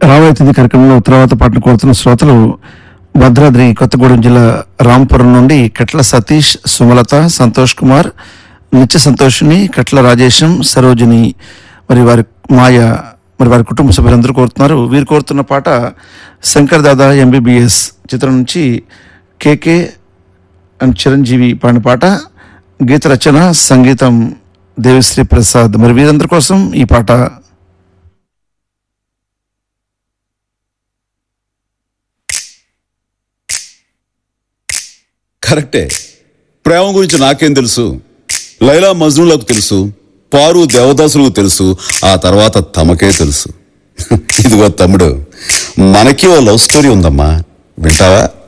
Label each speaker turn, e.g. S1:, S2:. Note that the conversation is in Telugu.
S1: రాబోయే తిథి కార్యక్రమంలో ఉత్తరావత పాటను కోరుతున్న శ్రోతలు భద్రాద్రి కొత్తగూడెం జిల్లా రాంపురం నుండి కట్ల సతీష్ సుమలత సంతోష్ కుమార్ నిత్య సంతోషిని కట్ల రాజేశం సరోజిని మరి వారి మాయ మరి వారి కుటుంబ సభ్యులందరూ కోరుతున్నారు వీరు కోరుతున్న పాట శంకర్ దాదా ఎంబీబీఎస్ చిత్రం నుంచి కేకే అండ్ చిరంజీవి పాడిన పాట గీత రచన సంగీతం దేవిశ్రీ ప్రసాద్ మరి వీరందరి కోసం ఈ పాట
S2: కరెక్టే ప్రేమ గురించి నాకేం తెలుసు లైలా మజ్నులకు తెలుసు పారు దేవదాసులకు తెలుసు ఆ తర్వాత తమకే తెలుసు ఇదిగో తమ్ముడు మనకి ఓ లవ్ స్టోరీ ఉందమ్మా వింటావా